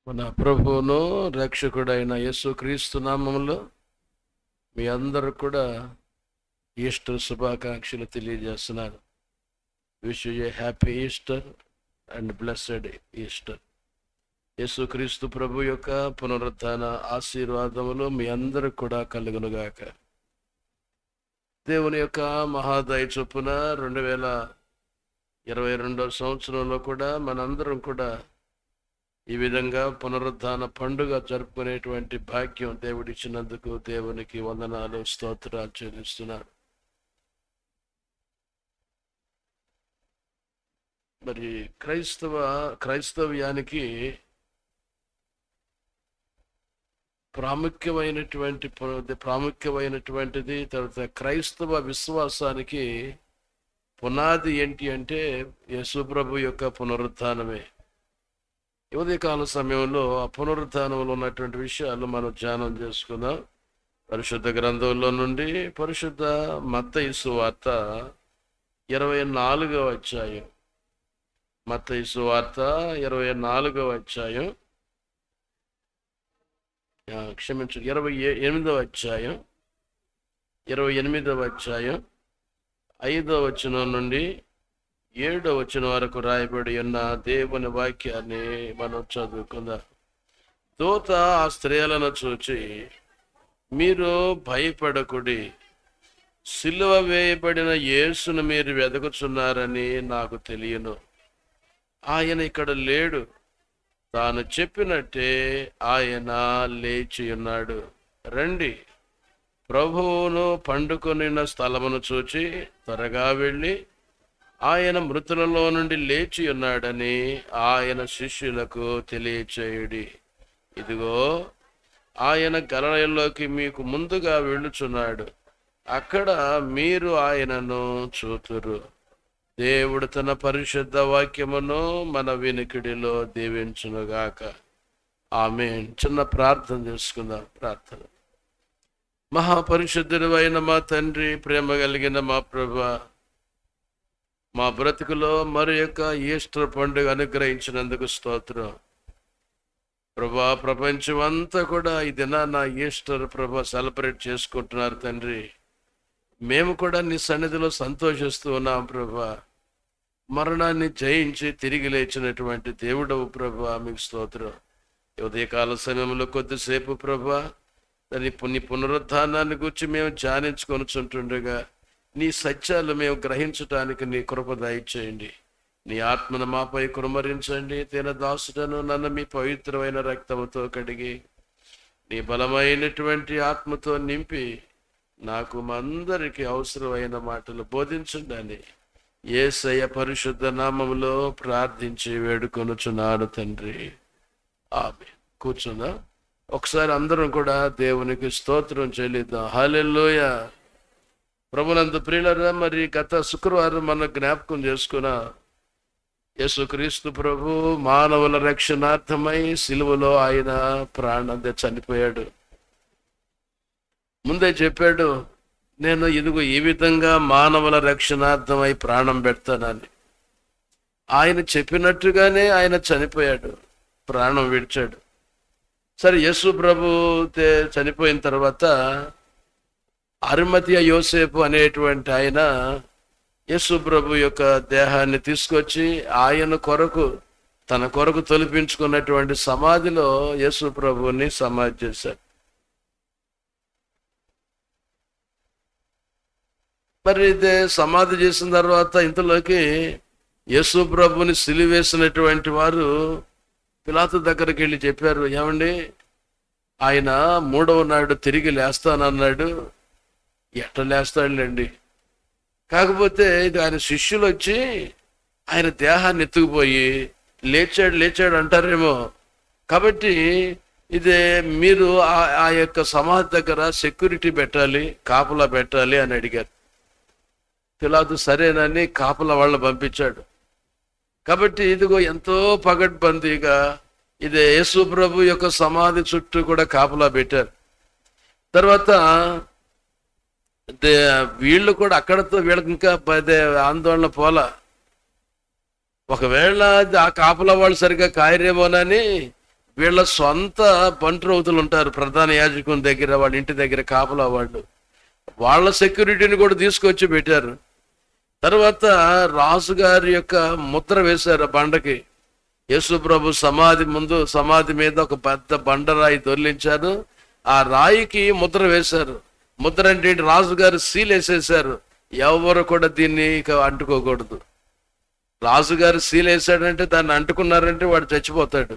మన ప్రభువును రక్షకుడైన యేసు క్రీస్తు నామములో మీ అందరూ కూడా ఈస్టర్ శుభాకాంక్షలు తెలియజేస్తున్నారు wish a happy Easter and blessed Easter యేసుక్రీస్తు ప్రభు యొక్క పునరుత్థాన ఆశీర్వాదములు మీ అందరికి కూడా కలుగునుగాక దేవుని యొక్క మహాదయ చొప్పున రెండు వేల ఇరవై రెండో సంవత్సరంలో కూడా మనందరం కూడా ఈ విధంగా పునరుద్ధాన పండుగ జరుపుకునేటువంటి భాగ్యం దేవుడిచ్చినందుకు దేవునికి వందనాలు స్తోత్రాలు చెల్లిస్తున్నారు మరి క్రైస్తవ క్రైస్తవ్యానికి ప్రాముఖ్యమైనటువంటి పు- ప్రాముఖ్యమైనటువంటిది తర్వాత క్రైస్తవ విశ్వాసానికి పునాది ఏంటి అంటే యేసుప్రభు యొక్క పునరుత్థానమే ఈ ఉదయకాల సమయంలో ఆ పునరుత్థానంలో ఉన్నటువంటి విషయాలు మనం ధ్యానం చేసుకుందాం పరిశుద్ధ గ్రంథంలో నుండి పరిశుద్ధ మత్తయి వార్త ఇరవై నాలుగవ అధ్యాయం మత్తయి వార్త ఇరవై నాలుగవ అధ్యాయం ఆ, క్షమించు ఇరవై ఏ- ఎనిమిదవ అధ్యాయం ఇరవై ఎనిమిదవ అధ్యాయం ఐదవ వచనం నుండి ఏడవ వచనం వరకు రాయబడి ఉన్న దేవుని వాక్యాన్ని మనం చదువుకుందాం దూత ఆ స్త్రీలను చూచి మీరు భయపడకుడి సిలువ వేయబడిన యేసును మీరు వెదకుచున్నారని నాకు తెలియను ఆయన ఇక్కడ లేడు తాను చెప్పినట్టే ఆయన లేచి ఉన్నాడు రండి ప్రభువును పండుకొనిన స్థలమును చూచి త్వరగా వెళ్ళి ఆయన మృతులలో నుండి లేచి ఉన్నాడని ఆయన శిష్యులకు తెలియచేయుడి ఇదిగో ఆయన గలయంలోకి మీకు ముందుగా వెళ్ళుచున్నాడు అక్కడ మీరు ఆయనను చూతురు దేవుడు తన పరిశుద్ధ వాక్యమును మన వినికిడిలో దీవించునుగాక ఆమె చిన్న ప్రార్థన చేసుకుందాం ప్రార్థన మహాపరిశుద్ధుడు అయిన మా తండ్రి ప్రేమ కలిగిన మా ప్రభా మా బ్రతుకులో మరి యొక్క ఈస్టర్ పండుగ అనుగ్రహించినందుకు స్తోత్రం ప్రభా ప్రపంచం అంతా కూడా ఈ దినాన ఈస్టర్ ప్రభా సెలబ్రేట్ చేసుకుంటున్నారు తండ్రి మేము కూడా నీ సన్నిధిలో సంతోషిస్తూ ఉన్నాం ప్రభా మరణాన్ని జయించి తిరిగి లేచినటువంటి దేవుడవు ప్రభా మీకు స్తోత్రం ఈ ఉదయకాల సమయంలో కొద్దిసేపు ప్రభా దాని నీ పునరుద్ధానాన్ని గురించి మేము ధ్యానించుకొనుచుంటుండగా నీ సత్యాలు మేము గ్రహించటానికి నీ కృప దయచేయండి నీ ఆత్మను మాపై కుమరించండి తిన దాసుడను నన్ను మీ పవిత్రమైన రక్తముతో కడిగి నీ బలమైనటువంటి ఆత్మతో నింపి నాకు మా అందరికీ అవసరమైన మాటలు బోధించండి అని ఏసయ్య పరిశుద్ధ నామములో ప్రార్థించి వేడుకొనుచున్నాడు తండ్రి ఆమె కూర్చుందా ఒకసారి అందరం కూడా దేవునికి స్తోత్రం చెల్లిద్దాం హల్లెలూయ ప్రభునందు ప్రియులరా మరి గత శుక్రవారం మనం జ్ఞాపకం చేసుకున్న యేసుక్రీస్తు ప్రభు మానవుల రక్షణార్థమై సిలువలో ఆయన ప్రాణం చనిపోయాడు ముందే చెప్పాడు నేను ఇదిగో ఈ విధంగా మానవుల రక్షణార్థమై ప్రాణం పెడతానని ఆయన చెప్పినట్టుగానే ఆయన చనిపోయాడు ప్రాణం విడిచాడు సరే యేసు ప్రభు తే- చనిపోయిన తర్వాత అరుమతియ యోసేపు అనేటువంటి ఆయన యేసు ప్రభు యొక్క దేహాన్ని తీసుకొచ్చి ఆయన కొరకు తన కొరకు తొలిపించుకున్నటువంటి సమాధిలో యేసు ప్రభుని సమాధి చేశాడు మరి ఇదే సమాధి చేసిన తర్వాత ఇంతలోకి యేసు ప్రభుని సిలివేసినటువంటి వారు పిలాతు దగ్గరికి వెళ్ళి చెప్పారు ఏమండి ఆయన మూడవ నాడు తిరిగి లేస్తానన్నాడు ఎట్ట లేస్తాడులేండి కాకపోతే ఇది ఆయన శిష్యులు వచ్చి ఆయన దేహాన్ని ఎత్తుకుపోయి లేచాడు లేచాడు అంటారేమో కాబట్టి ఇదే మీరు ఆ- ఆ యొక్క సమాధి దగ్గర సెక్యూరిటీ పెట్టాలి కాపలా పెట్టాలి అని అడిగారు పిలాతు సరేనని కాపలా వాళ్ళని పంపించాడు కాబట్టి ఇదిగో ఎంతో పగడ్బందీగా ఇది యేసు ప్రభు యొక్క సమాధి చుట్టూ కూడా కాపలా పెట్టారు తర్వాత దే- వీళ్ళు కూడా అక్కడతో వీళ్ళకి ఇంకా పదే ఆందోళన పోలా ఒకవేళ అది ఆ కాపలా వాళ్ళు సరిగ్గా కాయరేమోనని వీళ్ళ సొంత బంట్రౌతులు ఉంటారు ప్రధాన యాజకుని దగ్గర వాళ్ళ ఇంటి దగ్గర కాపలా వాళ్ళు వాళ్ళ సెక్యూరిటీని కూడా తీసుకొచ్చి పెట్టారు తర్వాత రాజుగారి యొక్క ముద్ర వేశారు ఆ బండకి యేసు ప్రభు సమాధి ముందు సమాధి మీద ఒక పెద్ద బండరాయి దొర్లించారు ఆ రాయికి ముద్ర వేశారు ముద్ర అంటే ఏంటి? రాజుగారు సీల్ వేసేసారు ఎవరు కూడా దీన్ని ఇక అంటుకోకూడదు రాజుగారు సీల్ వేసాడంటే దాన్ని అంటుకున్నారంటే వాడు చచ్చిపోతాడు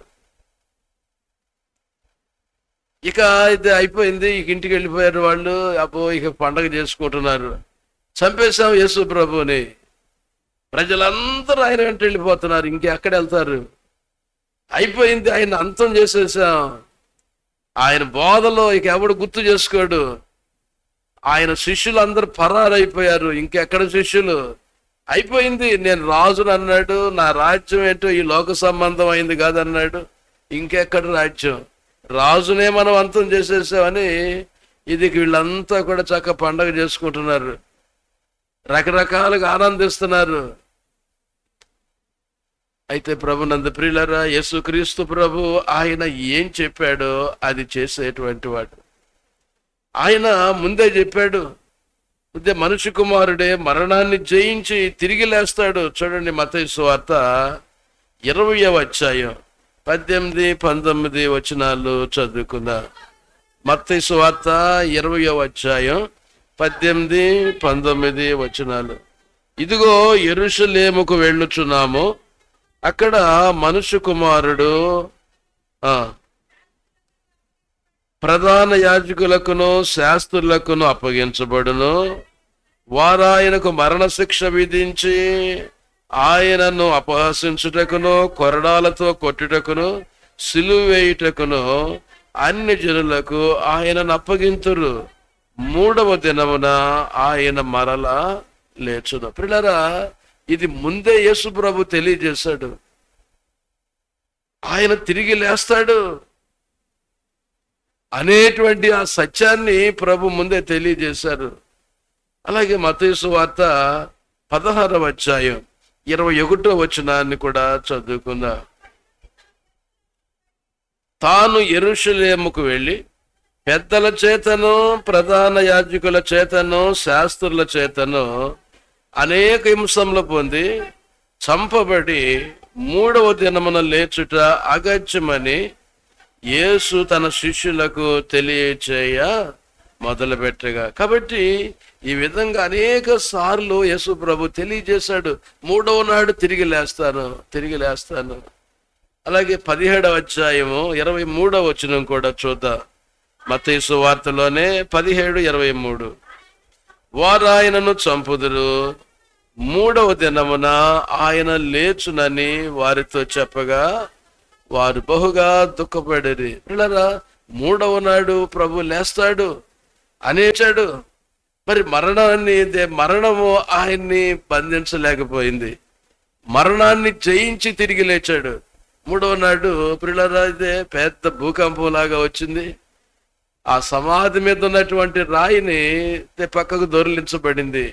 ఇక ఇది అయిపోయింది ఇక ఇంటికి వెళ్ళిపోయారు వాళ్ళు అబ్బో ఇక పండగ చేసుకుంటున్నారు చంపేశాం యేసు ప్రభుని ప్రజలందరూ ఆయన వెంట వెళ్ళిపోతున్నారు ఇంకెక్కడ వెళ్తారు అయిపోయింది ఆయన అంతం చేసేసాం ఆయన బోధలో ఇక ఎవడు గుర్తు చేసుకోడు ఆయన శిష్యులు అందరూ పరారైపోయారు ఇంకెక్కడ శిష్యులు అయిపోయింది నేను రాజును అన్నాడు నా రాజ్యం ఏంటో ఈ లోక సంబంధం అయింది కాదన్నాడు ఇంకెక్కడ రాజ్యం రాజునే మనం అంతం చేసేసామని ఇది వీళ్ళంతా కూడా చక్క పండగ చేసుకుంటున్నారు రకరకాలుగా ఆనందిస్తున్నారు అయితే ప్రభు నందు ప్రియులరా యేసుక్రీస్తు ప్రభు ఆయన ఏం చెప్పాడో అది చేసేటువంటి వాడు ఆయన ముందే చెప్పాడు ముందే మనుషు కుమారుడే మరణాన్ని జయించి తిరిగి లేస్తాడు చూడండి మతైసు వార్త ఇరవయవ అధ్యాయం పద్దెనిమిది పంతొమ్మిది వచనాలు చదువుకుందా మత్తైసు వార్త ఇరవయవ అధ్యాయం పద్దెనిమిది పంతొమ్మిది వచనాలు ఇదిగో ఎరుషలేముకు వెళ్ళుచున్నాము అక్కడ మనుషు కుమారుడు ఆ ప్రధాన యాజకులకును శాస్త్రులకును అప్పగించబడును వారాయనకు మరణశిక్ష విధించి ఆయనను అపహసించుటకును కొరడాలతో కొట్టుటకును సిలువ వేయుటకును అన్ని జనులకు ఆయనను అప్పగింతురు మూడవ దినమున ఆయన మరల లేచును పిల్లరా ఇది ముందే యేసు ప్రభు తెలియజేశాడు ఆయన తిరిగి లేస్తాడు అనేటువంటి ఆ సత్యాన్ని ప్రభు ముందే తెలియజేశారు అలాగే మతేసు వార్త పదహారవ అధ్యాయం ఇరవై ఒకటో వచనాన్ని కూడా చదువుకుందాం తాను ఎరుషలేముకు వెళ్ళి పెద్దల చేతను ప్రధాన యాజకుల చేతను శాస్త్రుల చేతను అనేక హింసములు పొంది చంపబడి మూడవ దినమున లేచుట అగత్యమని యేసు తన శిష్యులకు తెలియచేయ మొదలుపెట్టగా కాబట్టి ఈ విధంగా అనేక సార్లు యేసు ప్రభు తెలియజేశాడు మూడవ నాడు తిరిగి లేస్తాను తిరిగి లేస్తాను అలాగే పదిహేడవ అధ్యాయము ఇరవై మూడవ వచనం కూడా చూద్దాం మతేసు వార్తలోనే పదిహేడు ఇరవై మూడు వారు ఆయనను చంపుదురు మూడవ దినమున ఆయన లేచునని వారితో చెప్పగా వారు బహుగా దుఃఖపడిరి పిల్లరా మూడవ నాడు ప్రభు లేస్తాడు అనేచాడు మరి మరణాన్ని దే- మరణము ఆయన్ని బంధించలేకపోయింది మరణాన్ని జయించి తిరిగి లేచాడు మూడవ నాడు పిల్లరా ఇదే పెద్ద భూకంపం లాగా వచ్చింది ఆ సమాధి మీద ఉన్నటువంటి రాయిని తే పక్కకు దొరిలించబడింది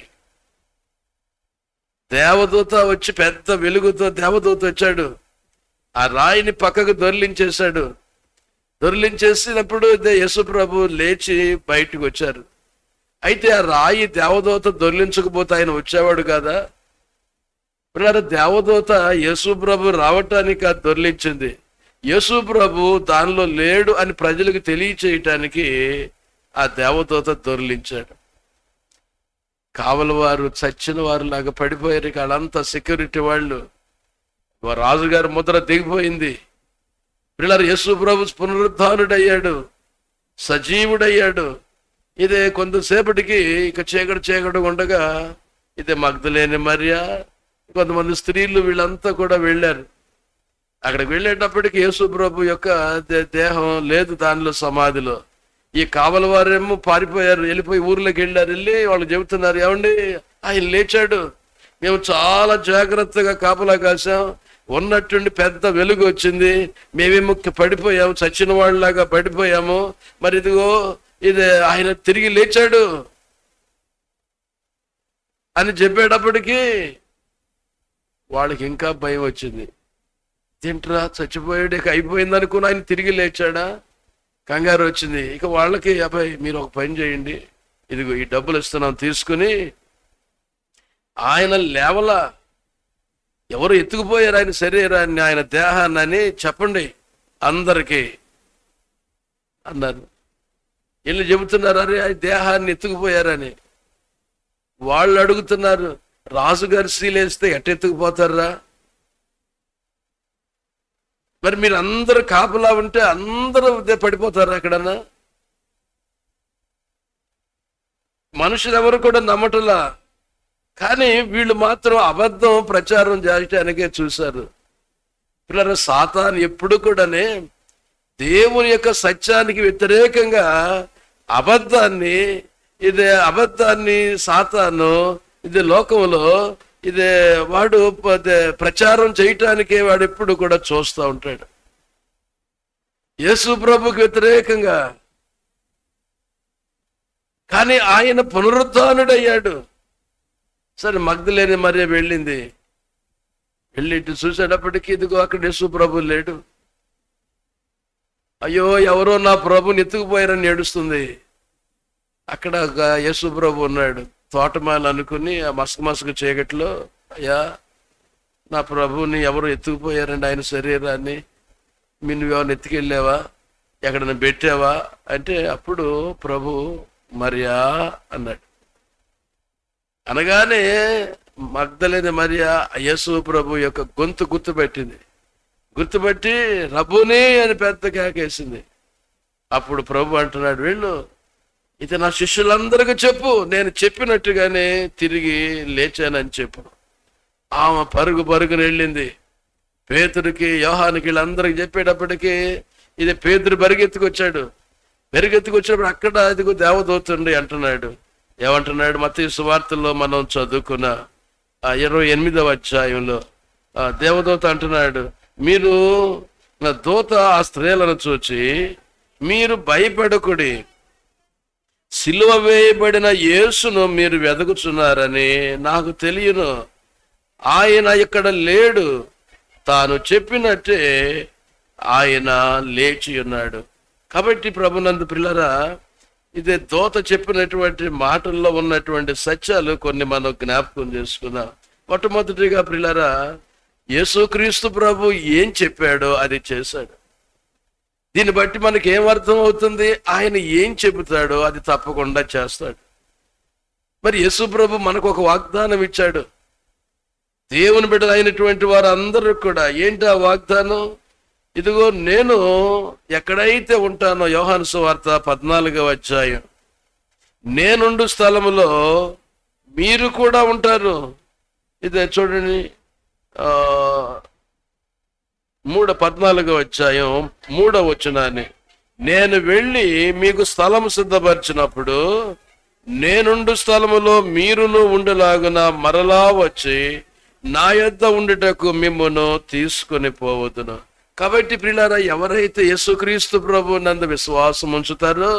దేవదూత వచ్చి పెద్ద వెలుగుతో దేవదూత వచ్చాడు ఆ రాయిని పక్కకు దొరిలించేశాడు దొరిలించేసినప్పుడు ఇదే యేసు ప్రభు లేచి బయటకు వచ్చారు అయితే ఆ రాయి దేవదూత దొరిలించకపోతే ఆయన వచ్చేవాడు కదా పిల్లల దేవదూత యేసు ప్రభు రావటానికి అది దొరిలించింది యేసు ప్రభు దానిలో లేడు అని ప్రజలకు తెలియచేయటానికి ఆ దేవదూత దొరిలించాడు కావలి వారు చచ్చిన వారు లాగా పడిపోయారు ఇక వాళ్ళంతా సెక్యూరిటీ వాళ్ళు వా రాజుగారి ముద్ర దిగిపోయింది పిల్లలు యేసు ప్రభు పునరుద్ధానుడయ్యాడు సజీవుడయ్యాడు ఇదే కొంతసేపటికి ఇక చీకటి చీకటి ఉండగా ఇదే మగ్ధలేని మరియ కొంతమంది స్త్రీలు వీళ్ళంతా కూడా వెళ్ళారు అక్కడికి వెళ్ళేటప్పటికి యేసు ప్రభు యొక్క దే- దేహం లేదు దానిలో సమాధిలో ఈ కావల వారేమో పారిపోయారు వెళ్ళిపోయి ఊర్లోకి వెళ్ళారు వెళ్ళి వాళ్ళు చెబుతున్నారు ఏమండి ఆయన లేచాడు మేము చాలా జాగ్రత్తగా కాపలా కాసాం ఉన్నట్టుండి పెద్ద వెలుగు వచ్చింది మేమేమో పడిపోయాము చచ్చిన వాళ్ళలాగా పడిపోయాము మరి ఇదిగో ఇది ఆయన తిరిగి లేచాడు అని చెప్పేటప్పటికి వాళ్ళకి ఇంకా భయం వచ్చింది తింటరా చచ్చిపోయాడు ఇక అయిపోయింది అనుకుని ఆయన తిరిగి లేచాడా కంగారు వచ్చింది ఇక వాళ్ళకి అబ్బాయి మీరు ఒక పని చేయండి ఇదిగో ఈ డబ్బులు ఇస్తున్నాం తీసుకుని ఆయన లేవలా ఎవరు ఎత్తుకుపోయారు ఆయన శరీరాన్ని ఆయన దేహాన్ని అని చెప్పండి అందరికీ అన్నారు వీళ్ళు చెబుతున్నారు అరే ఆయన దేహాన్ని ఎత్తుకుపోయారని వాళ్ళు అడుగుతున్నారు రాజుగారి సీలేస్తే ఎట్ట ఎత్తుకుపోతారా మరి మీరు అందరు కాపలా ఉంటే అందరూ పడిపోతారు అక్కడన్నా మనుషులు ఎవరు కూడా నమ్మటలా కానీ వీళ్ళు మాత్రం అబద్ధం ప్రచారం చేయటానికే చూశారు పిల్లల సాతాన్ ఎప్పుడు కూడానే దేవుని యొక్క సత్యానికి వ్యతిరేకంగా అబద్ధాన్ని ఇది అబద్ధాన్ని సాతాను ఇది లోకంలో ఇది వాడు ప- ప్రచారం చేయటానికే వాడు ఎప్పుడు కూడా చూస్తూ ఉంటాడు యేసు ప్రభుకి వ్యతిరేకంగా కానీ ఆయన పునరుద్ధానుడయ్యాడు సరే మగ్ధులేని మరే వెళ్ళింది వెళ్ళి ఇటు చూసేటప్పటికి ఇదిగో అక్కడ యేసు ప్రభు లేడు అయ్యో ఎవరో నా ప్రభుని ఎత్తుకుపోయారని ఏడుస్తుంది అక్కడ ఒక యేసు ప్రభు ఉన్నాడు తోటమాల అనుకుని ఆ మసక మసక చీకట్లో అయ్యా నా ప్రభుని ఎవరు ఎత్తుకుపోయారండి ఆయన శరీరాన్ని మీ నువ్వేమైనా ఎత్తుకెళ్ళావా ఎక్కడైనా పెట్టావా అంటే అప్పుడు ప్రభు మరియా అన్నాడు అనగానే మగ్ధలేని మరియా యేసు ప్రభు యొక్క గొంతు గుర్తుపెట్టింది గుర్తుపట్టి రబ్బుని అని పెద్ద కేకేసింది అప్పుడు ప్రభు అంటున్నాడు వీళ్ళు ఇది నా శిష్యులందరికీ చెప్పు నేను చెప్పినట్టుగానే తిరిగి లేచానని చెప్పు ఆమె పరుగు పరుగున వెళ్ళింది పేతుడికి యోహానికి వీళ్ళందరికి చెప్పేటప్పటికి ఇది పేతుడు పరిగెత్తుకొచ్చాడు పరిగెత్తుకొచ్చినప్పుడు అక్కడ అదిగో దేవదూతుండి అంటున్నాడు ఏమంటున్నాడు మత సువార్తల్లో మనం చదువుకున్న ఆ ఇరవై ఎనిమిదవ అధ్యాయంలో ఆ దేవదూత అంటున్నాడు మీరు నా దూత ఆ స్త్రీలను చూచి మీరు భయపడకుడి సిలువ వేయబడిన యేసును మీరు వెదకుచున్నారని నాకు తెలియను ఆయన ఇక్కడ లేడు తాను చెప్పినట్టే ఆయన లేచి ఉన్నాడు కాబట్టి ప్రభునందు పిల్లరా ఇదే దోత చెప్పినటువంటి మాటల్లో ఉన్నటువంటి సత్యాలు కొన్ని మనం జ్ఞాపకం చేసుకున్నాం మొట్టమొదటిగా పిల్లరా యేసుక్రీస్తు ప్రభు ఏం చెప్పాడో అది చేశాడు దీన్ని బట్టి మనకి ఏం అర్థం అవుతుంది ఆయన ఏం చెబుతాడో అది తప్పకుండా చేస్తాడు మరి యేసు ప్రభు మనకు ఒక వాగ్దానం ఇచ్చాడు దేవుని బిడ్డలు అయినటువంటి వారు అందరూ కూడా ఏంటి ఆ వాగ్దానం ఇదిగో నేను ఎక్కడైతే ఉంటానో యోహాను సువార్త పద్నాలుగవ అధ్యాయం నేనుండు స్థలములో మీరు కూడా ఉంటారు ఇదే చూడండి ఆ మూడ పద్నాలుగవ అధ్యాయం మూడవ వచనాన్ని నేను వెళ్ళి మీకు స్థలం సిద్ధపరిచినప్పుడు నేనుండు స్థలములో మీరును ఉండలాగున మరలా వచ్చి నా యొద్ద ఉండుటకు మిమ్మును తీసుకొని పోవదును కాబట్టి ప్రిలారా ఎవరైతే యేసుక్రీస్తు ప్రభు నందు విశ్వాసం ఉంచుతారో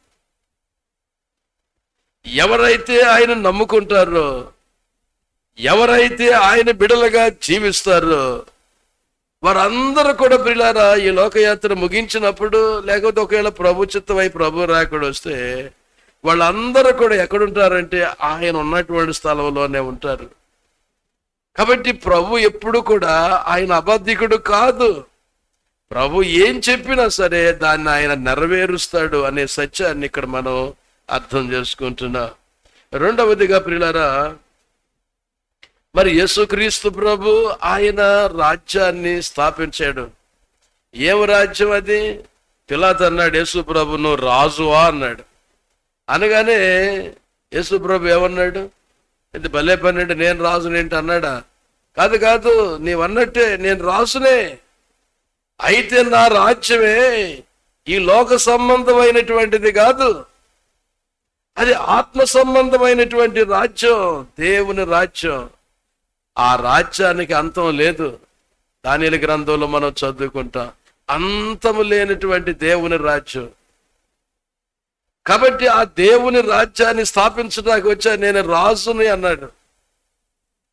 ఎవరైతే ఆయన నమ్ముకుంటారో ఎవరైతే ఆయన బిడలుగా జీవిస్తారో వారందరూ కూడా ప్రిలారా ఈ లోకయాత్ర ముగించినప్పుడు లేకపోతే ఒకవేళ ప్రభు చిత్తమై ప్రభు రాకుడు వస్తే వాళ్ళందరూ కూడా ఎక్కడుంటారంటే ఆయన ఉన్నటువంటి స్థలంలోనే ఉంటారు కాబట్టి ప్రభు ఎప్పుడు కూడా ఆయన అబద్ధికుడు కాదు ప్రభు ఏం చెప్పినా సరే దాన్ని ఆయన నెరవేరుస్తాడు అనే సత్యాన్ని ఇక్కడ మనం అర్థం చేసుకుంటున్నాం రెండవదిగా ప్రిలారా మరి యేసుక్రీస్తు ప్రభు ఆయన రాజ్యాన్ని స్థాపించాడు ఏం రాజ్యం అది పిలాత్ అన్నాడు యేసు ప్రభు నువ్వు రాజువా అన్నాడు అనగానే యేసు ప్రభు ఏమన్నాడు ఇది భలే పని అంటే నేను రాజునేంటి అన్నాడా కాదు కాదు నీవన్నట్టే నేను రాసునే అయితే నా రాజ్యమే ఈ లోక సంబంధమైనటువంటిది కాదు అది ఆత్మ సంబంధమైనటువంటి రాజ్యం దేవుని రాజ్యం ఆ రాజ్యానికి అంతం లేదు దానిల గ్రంథంలో మనం చదువుకుంటాం అంతము లేనటువంటి దేవుని రాజ్యం కాబట్టి ఆ దేవుని రాజ్యాన్ని స్థాపించడానికి వచ్చా నేను రాజుని అన్నాడు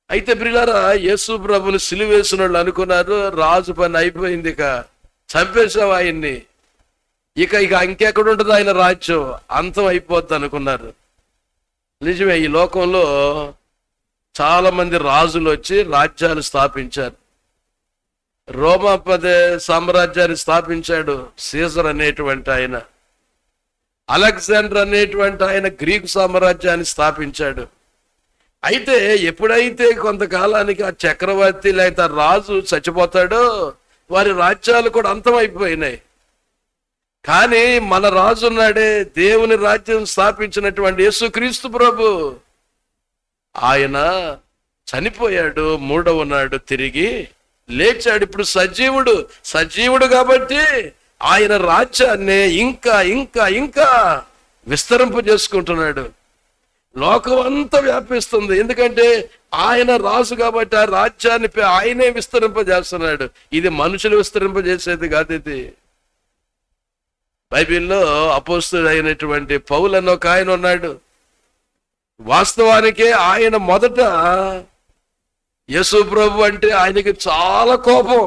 అయితే ప్రిలారా యేసు ప్రభుని సిలువేసిన వాళ్ళు అనుకున్నారు రాజు పని అయిపోయింది ఇక చంపేశావు ఆయన్ని ఇక ఇక ఇంకెక్కడ ఉంటుంది ఆయన రాజ్యం అంతం అయిపోద్ది అనుకున్నారు నిజమే ఈ లోకంలో చాలా మంది రాజులు వచ్చి రాజ్యాలు స్థాపించారు రోమాపదే సామ్రాజ్యాన్ని స్థాపించాడు సీజర్ అనేటువంటి ఆయన అలెగ్జాండర్ అనేటువంటి ఆయన గ్రీకు సామ్రాజ్యాన్ని స్థాపించాడు అయితే ఎప్పుడైతే కొంతకాలానికి ఆ చక్రవర్తి లేకపోతే ఆ రాజు చచ్చిపోతాడో వారి రాజ్యాలు కూడా అంతమైపోయినాయి కానీ మన రాజు ఉన్నాడే దేవుని రాజ్యం స్థాపించినటువంటి యేసుక్రీస్తు ప్రభు ఆయన చనిపోయాడు మూడవ నాడు తిరిగి లేచాడు ఇప్పుడు సజీవుడు సజీవుడు కాబట్టి ఆయన రాజ్యాన్ని ఇంకా ఇంకా ఇంకా విస్తరింప చేసుకుంటున్నాడు లోకం అంతా వ్యాపిస్తుంది ఎందుకంటే ఆయన రాజు కాబట్టి ఆ రాజ్యాన్ని పే- ఆయనే విస్తరింపజేస్తున్నాడు ఇది మనుషులు విస్తరింపజేసేది కాదు ఇది బైబిల్లో అపోస్తుడు అయినటువంటి పౌలు అన్న ఒక ఆయన ఉన్నాడు వాస్తవానికి ఆయన మొదట యేసు ప్రభు అంటే ఆయనకి చాలా కోపం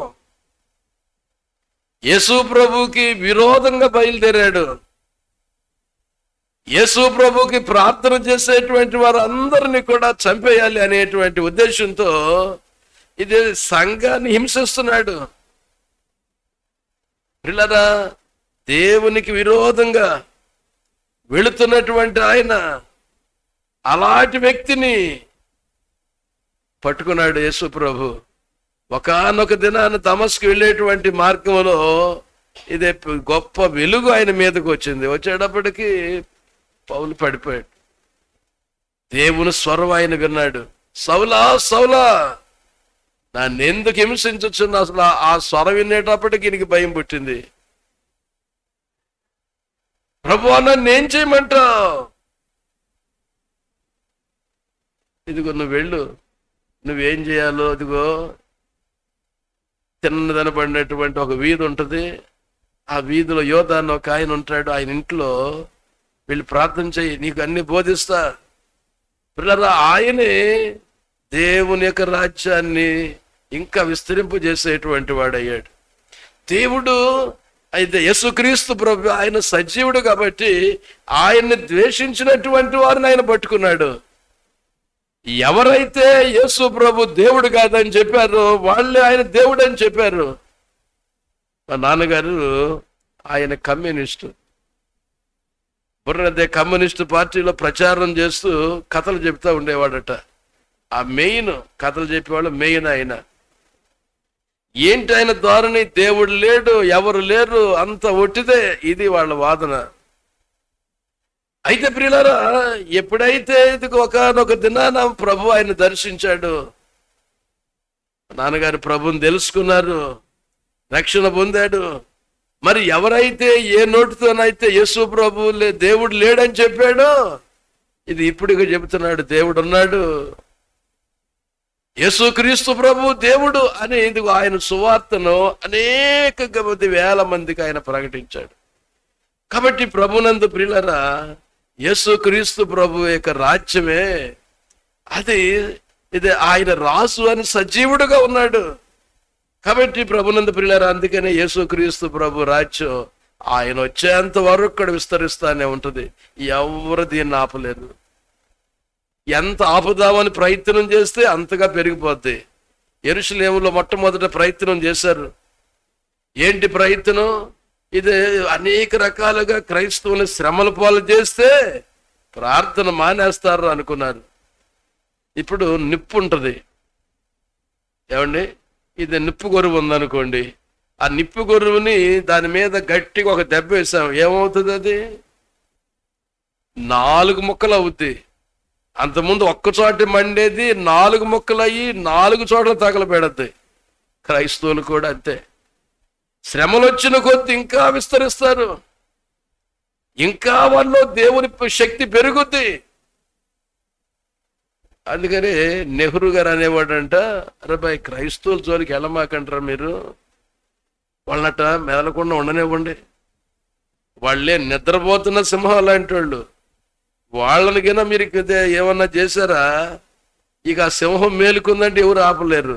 యేసు ప్రభుకి విరోధంగా బయలుదేరాడు యేసు ప్రభుకి ప్రార్థన చేసేటువంటి వారందరినీ కూడా చంపేయాలి అనేటువంటి ఉద్దేశంతో ఇది సంఘాన్ని హింసిస్తున్నాడు పిల్లరా దేవునికి విరోధంగా వెళుతున్నటువంటి ఆయన అలాంటి వ్యక్తిని పట్టుకున్నాడు యేసు ప్రభు ఒకనొక దినాన తమస్కి వెళ్ళేటువంటి మార్గంలో ఇదే గొప్ప వెలుగు ఆయన మీదకు వచ్చింది వచ్చేటప్పటికి పౌలు పడిపోయాడు దేవుని స్వరం ఆయన విన్నాడు సౌలా సౌలా నన్ను ఎందుకు హింసించొచ్చున్న అసలు ఆ- ఆ స్వరం వినేటప్పటికి ఈయనకి భయం పుట్టింది ప్రభు నన్ను ఏం చేయమంటావు ఇదిగో నువ్వు వెళ్ళు నువ్వేం చేయాలో అదిగో తిన్నదన పడినటువంటి ఒక వీధి ఉంటుంది ఆ వీధిలో యోధ అని ఒక ఆయన ఉంటాడు ఆయన ఇంట్లో వెళ్ళి ప్రార్థన చెయ్యి నీకు అన్ని బోధిస్తా పిల్లరా ఆయనే దేవుని యొక్క రాజ్యాన్ని ఇంకా విస్తరింపు చేసేటువంటి వాడయ్యాడు దేవుడు అయితే యేసుక్రీస్తు ప్రభు ఆయన సజీవుడు కాబట్టి ఆయన్ని ద్వేషించినటువంటి వారిని ఆయన పట్టుకున్నాడు ఎవరైతే యేసు ప్రభు దేవుడు కాదని చెప్పారో వాళ్ళే ఆయన దేవుడు అని చెప్పారు మా నాన్నగారు ఆయన కమ్యూనిస్టు బుర్రదే కమ్యూనిస్టు పార్టీలో ప్రచారం చేస్తూ కథలు చెప్తా ఉండేవాడట ఆ మెయిన్ కథలు చెప్పేవాళ్ళు మెయిన్ ఆయన ఏంటి ఆయన ధోరణి దేవుడు లేడు ఎవరు లేరు అంత ఒట్టిదే ఇది వాళ్ళ వాదన అయితే ప్రియులారా ఎప్పుడైతే ఇది ఒకనొక దినాన ప్రభు ఆయన దర్శించాడు నాన్నగారు ప్రభుని తెలుసుకున్నారు రక్షణ పొందాడు మరి ఎవరైతే ఏ నోటితోనైతే యేసు ప్రభు లే దేవుడు లేడని చెప్పాడో ఇది ఇప్పుడుగా చెబుతున్నాడు దేవుడు ఉన్నాడు యేసుక్రీస్తు ప్రభు దేవుడు అని ఇది ఆయన సువార్తను అనేక మంది వేల మందికి ఆయన ప్రకటించాడు కాబట్టి ప్రభునందు ప్రియులరా యేసుక్రీస్తు ప్రభు యొక్క రాజ్యమే అది ఇది ఆయన రాసు అని సజీవుడుగా ఉన్నాడు కాబట్టి ప్రభునందు ప్రియులరా అందుకనే యేసుక్రీస్తు ప్రభు రాజ్యం ఆయన వచ్చేంత వరకు కూడా విస్తరిస్తానే ఉంటుంది ఎవరు దీన్ని ఆపలేరు ఎంత ఆపుదామని ప్రయత్నం చేస్తే అంతగా పెరిగిపోద్ది ఎరుసలేములో మొట్టమొదట ప్రయత్నం చేశారు ఏంటి ప్రయత్నం ఇది అనేక రకాలుగా క్రైస్తవుని శ్రమల పాలు చేస్తే ప్రార్థన మానేస్తారు అనుకున్నారు ఇప్పుడు నిప్పు ఉంటుంది ఏమండి ఇది నిప్పు గొరువు ఉందనుకోండి ఆ నిప్పు గొరువుని దాని మీద గట్టిగా ఒక దెబ్బ వేసాం ఏమవుతుంది అది నాలుగు ముక్కలు అవుద్ది అంతకుముందు ఒక్క చోట మండేది నాలుగు ముక్కలు అయ్యి నాలుగు చోట్ల తగలబెడద్ది క్రైస్తవులు కూడా అంతే శ్రమలు వచ్చిన కొద్ది ఇంకా విస్తరిస్తారు ఇంకా వాళ్ళు దేవుని శక్తి పెరుగుద్ది అందుకని నెహ్రూ గారు అనేవాడంట అరే బాయ్ క్రైస్తవుల జోలికి వెళ్ళమాకంటారా మీరు వాళ్ళనట మెదలకుండా ఉండనివ్వండి వాళ్ళే నిద్రపోతున్న సింహం లాంటి వాళ్ళు వాళ్ళనికైనా మీరు ఇదే ఏమన్నా చేశారా ఇక ఆ సింహం మేలుకుందంటే ఎవరు ఆపలేరు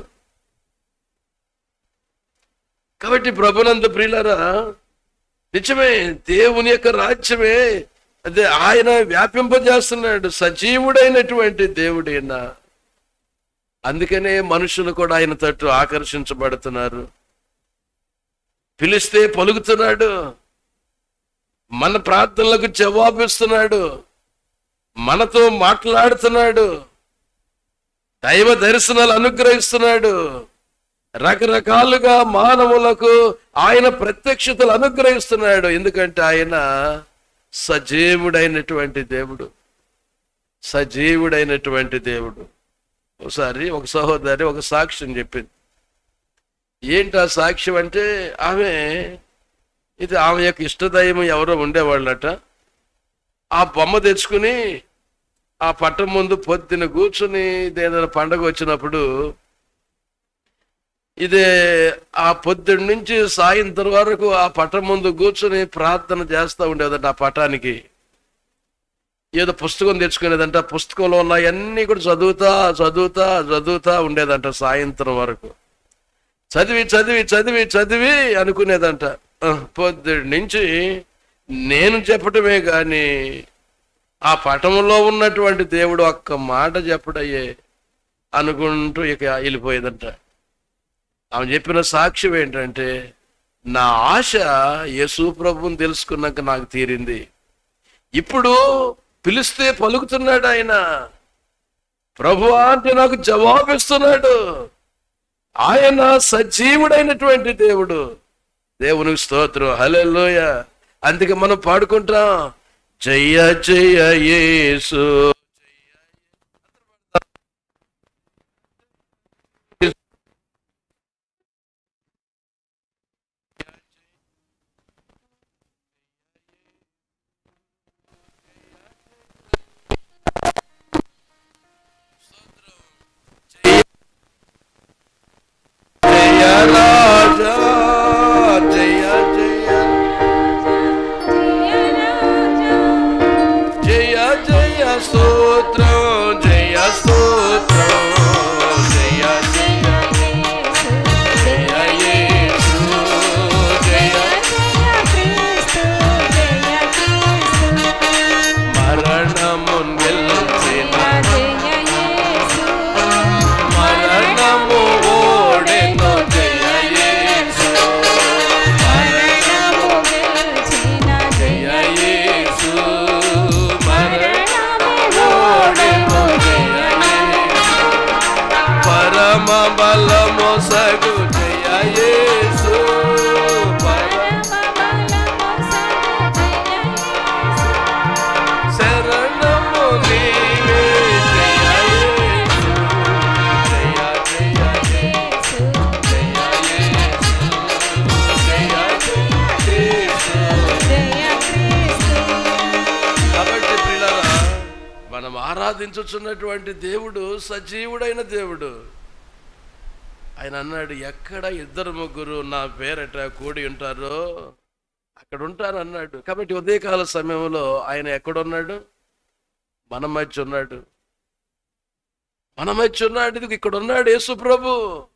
కాబట్టి ప్రభునంద ప్రియులరా నిజమే దేవుని యొక్క రాజ్యమే అదే ఆయన వ్యాపింపజేస్తున్నాడు సజీవుడైనటువంటి దేవుడైనా అందుకనే మనుషులు కూడా ఆయన తట్టు ఆకర్షించబడుతున్నారు పిలిస్తే పలుకుతున్నాడు మన ప్రార్థనలకు జవాబిస్తున్నాడు మనతో మాట్లాడుతున్నాడు దైవ దర్శనాలు అనుగ్రహిస్తున్నాడు రకరకాలుగా మానవులకు ఆయన ప్రత్యక్షతలు అనుగ్రహిస్తున్నాడు ఎందుకంటే ఆయన సజీవుడైనటువంటి దేవుడు సజీవుడైనటువంటి దేవుడు ఒకసారి ఒక సహోదరి ఒక సాక్ష్యం చెప్పింది ఏంటి ఆ సాక్ష్యం అంటే ఆమె ఇది ఆమె యొక్క ఇష్టదైవం ఎవరో ఉండేవాళ్ళట ఆ బొమ్మ తెచ్చుకుని ఆ పట్టం ముందు పొద్దున కూర్చుని ఏదైనా పండగ వచ్చినప్పుడు ఇదే ఆ పొద్దున్న నుంచి సాయంత్రం వరకు ఆ పటం ముందు కూర్చుని ప్రార్థన చేస్తూ ఉండేదంట ఆ పటానికి ఏదో పుస్తకం తెచ్చుకునేదంట ఆ పుస్తకంలో ఉన్నాయన్నీ కూడా చదువుతా చదువుతా చదువుతా ఉండేదంట సాయంత్రం వరకు చదివి చదివి చదివి చదివి అనుకునేదంట ఆ, పొద్దుడి నుంచి నేను చెప్పటమే కానీ ఆ పటంలో ఉన్నటువంటి దేవుడు ఒక్క మాట చెప్పడయ్యే అనుకుంటూ ఇక వెళ్ళిపోయేదంట ఆమె చెప్పిన సాక్ష్యం ఏంటంటే నా ఆశ యేసు ప్రభుని తెలుసుకున్నాక నాకు తీరింది ఇప్పుడు పిలిస్తే పలుకుతున్నాడు ఆయన ప్రభువా అంటే నాకు జవాబిస్తున్నాడు ఆయన సజీవుడైనటువంటి దేవుడు దేవునికి స్తోత్రం హల్లెలూయ అందుకే మనం పాడుకుంటాం జయ జయ యేసు జయ రాజా జయ జయ జయ జయ స్తోత్రం జయ స్తోత్రం జయ జయ జయ యేసు జయ మరణము గెలిచిన మరణము ఓడెను జయ యేసు జయ యేసు మరణము ఓడెను జయ యేసు పరమ బలము సగు జయ యేసు పరమ శరణము నీవే జయ యేసు జయ జయ యేసు జయ యేసు జయ జయ యేసు కాబట్టి ప్రియులారా మనం ఆరాధించుచున్నటువంటి దేవుడు సజీవుడైన దేవుడు ఆయన అన్నాడు ఎక్కడ ఇద్దరు ముగ్గురు నా పేరట కూడి ఉంటారో అక్కడ ఉంటాను అన్నాడు కాబట్టి ఉదయకాల సమయంలో ఆయన ఎక్కడున్నాడు మన మధ్య ఉన్నాడు మన మధ్య ఉన్నాడు ఇదిగో ఇక్కడ ఉన్నాడు యేసు ప్రభు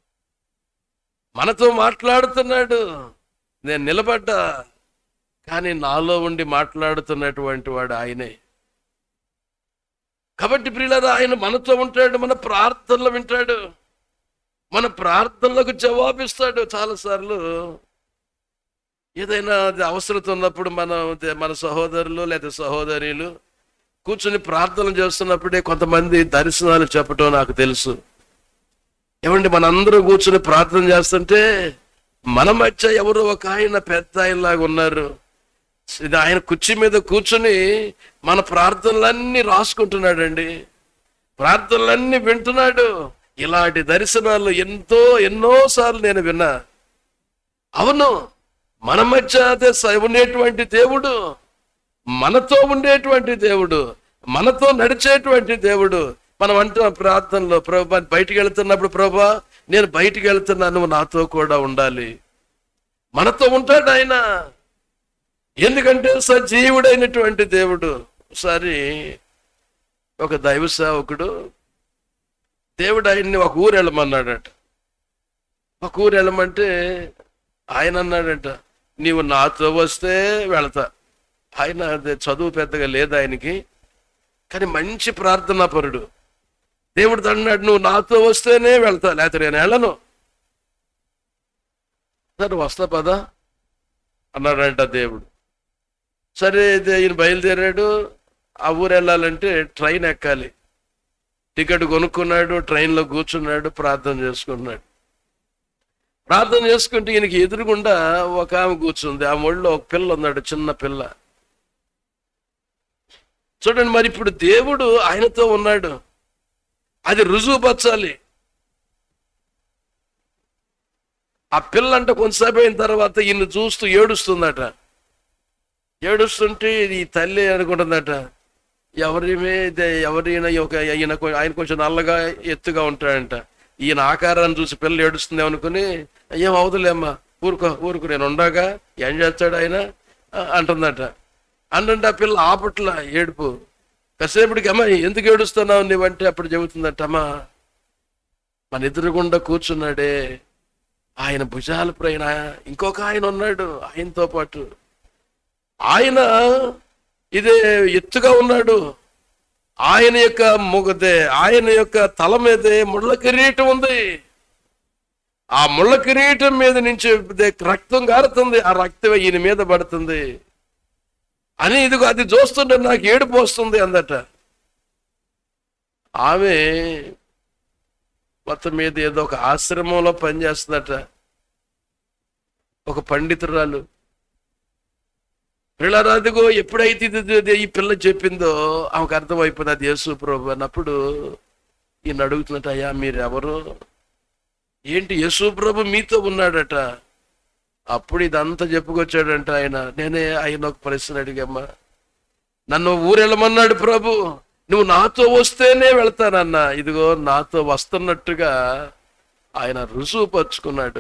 మనతో మాట్లాడుతున్నాడు నేను నిలబడ్డా కానీ నాలో ఉండి మాట్లాడుతున్నటువంటి వాడు ఆయనే కాబట్టి ప్రియులరా ఆయన మనతో ఉంటాడు మన ప్రార్థనలు వింటాడు మన ప్రార్థనలకు జవాబిస్తాడు చాలాసార్లు ఏదైనా అది అవసరత ఉన్నప్పుడు మనం మన సహోదరులు లేదా సహోదరులు కూర్చుని ప్రార్థన చేస్తున్నప్పుడే కొంతమంది దర్శనాలు చెప్పటం నాకు తెలుసు ఏమండి మనందరూ కూర్చుని ప్రార్థన చేస్తుంటే మన మధ్య ఎవరో ఒక ఆయన పెద్ద ఆయనలాగా ఉన్నారు ఇది ఆయన కుర్చీ మీద కూర్చుని మన ప్రార్థనలన్నీ రాసుకుంటున్నాడండి ప్రార్థనలన్నీ వింటున్నాడు ఇలాంటి దర్శనాలు ఎంతో ఎన్నోసార్లు నేను విన్నా అవును మన మధ్య అదే స- ఉండేటువంటి దేవుడు మనతో ఉండేటువంటి దేవుడు మనతో నడిచేటువంటి దేవుడు మనం అంటున్నాం ప్రార్థనలో ప్రభా బయటికి వెళ్తున్నప్పుడు ప్రభా నేను బయటికి వెళ్తున్నా నువ్వు నాతో కూడా ఉండాలి మనతో ఉంటాడు ఆయన ఎందుకంటే సజీవుడైనటువంటి దేవుడు ఒకసారి ఒక దైవ సేవకుడు దేవుడు ఆయన్ని ఒక ఊరు వెళ్ళమన్నాడట ఒక ఊరు వెళ్ళమంటే ఆయన అన్నాడట నీవు నాతో వస్తే వెళతా ఆయన అదే చదువు పెద్దగా లేదు ఆయనకి కానీ మంచి ప్రార్థనా పరుడు దేవుడు అన్నాడు నువ్వు నాతో వస్తేనే వెళ్తా లేకపోతే నేను వెళ్ళను సరే వస్తా పదా అన్నాడంట దేవుడు సరే ఇది ఈయన బయలుదేరాడు ఆ ఊరు వెళ్ళాలంటే ట్రైన్ ఎక్కాలి టికెట్ కొనుక్కున్నాడు ట్రైన్లో కూర్చున్నాడు ప్రార్థన చేసుకున్నాడు ప్రార్థన చేసుకుంటే ఈయనకి ఎదురుగుండా ఒక ఆమె కూర్చుంది ఆ ఒళ్ళో ఒక పిల్ల ఉన్నాడు చిన్న పిల్ల చూడండి మరి ఇప్పుడు దేవుడు ఆయనతో ఉన్నాడు అది రుజువుపరచాలి ఆ పిల్ల అంటే కొంతసేపు అయిన తర్వాత ఈయన చూస్తూ ఏడుస్తుందట ఏడుస్తుంటే ఈ తల్లి అనుకుంటుందట ఎవరిమే ఇదే ఎవరైనా ఒక ఈయన కొ- ఆయన కొంచెం నల్లగా ఎత్తుగా ఉంటాడంట ఈయన ఆకారాన్ని చూసి పిల్ల ఏడుస్తుంది అనుకుని ఏం అవదులేమ్మా ఊరుకో ఊరుకో నేను ఉండగా ఏం చేస్తాడు ఆయన ఆ, అంటుందట అంటే ఆ పిల్ల ఆపట్ల ఏడుపు కాసేపటికి అమ్మ ఎందుకు ఏడుస్తున్నావు నీవంటే అప్పుడు చెబుతుందట అమ్మా మన ఎదురుగుండా కూర్చున్నాడే ఆయన భుజాల పైన ఇంకొక ఆయన ఉన్నాడు ఆయనతో పాటు ఆయన ఇదే ఎత్తుగా ఉన్నాడు ఆయన యొక్క మొగదే ఆయన యొక్క తల మీదే ముళ్ళ కిరీటం ఉంది ఆ ముళ్ళ కిరీటం మీద నుంచి ఇదే రక్తం గారుతుంది ఆ రక్తం ఈయన మీద పడుతుంది అని ఇదిగో అది చూస్తుంటే నాకు ఏడుపు వస్తుంది అందట ఆమె మొత్తం మీద ఏదో ఒక ఆశ్రమంలో పనిచేస్తుందట ఒక పండితురాలు పిల్లరాదిగో ఎప్పుడైతే ఇది ఇది ఈ పిల్ల చెప్పిందో ఆమెకు అర్థమైపోయింది అది యేసు ప్రభు అన్నప్పుడు ఈయన అడుగుతున్నట్టు అయ్యా మీరెవరు ఏంటి యేసు ప్రభు మీతో ఉన్నాడట అప్పుడు ఇదంతా చెప్పుకొచ్చాడంట ఆయన నేనే ఆయన ఒక ప్రశ్న అడిగమ్మా నన్ను ఊరెళ్ళమన్నాడు ప్రభు నువ్వు నాతో వస్తేనే వెళ్తానన్నా ఇదిగో నాతో వస్తున్నట్టుగా ఆయన రుజువు పరుచుకున్నాడు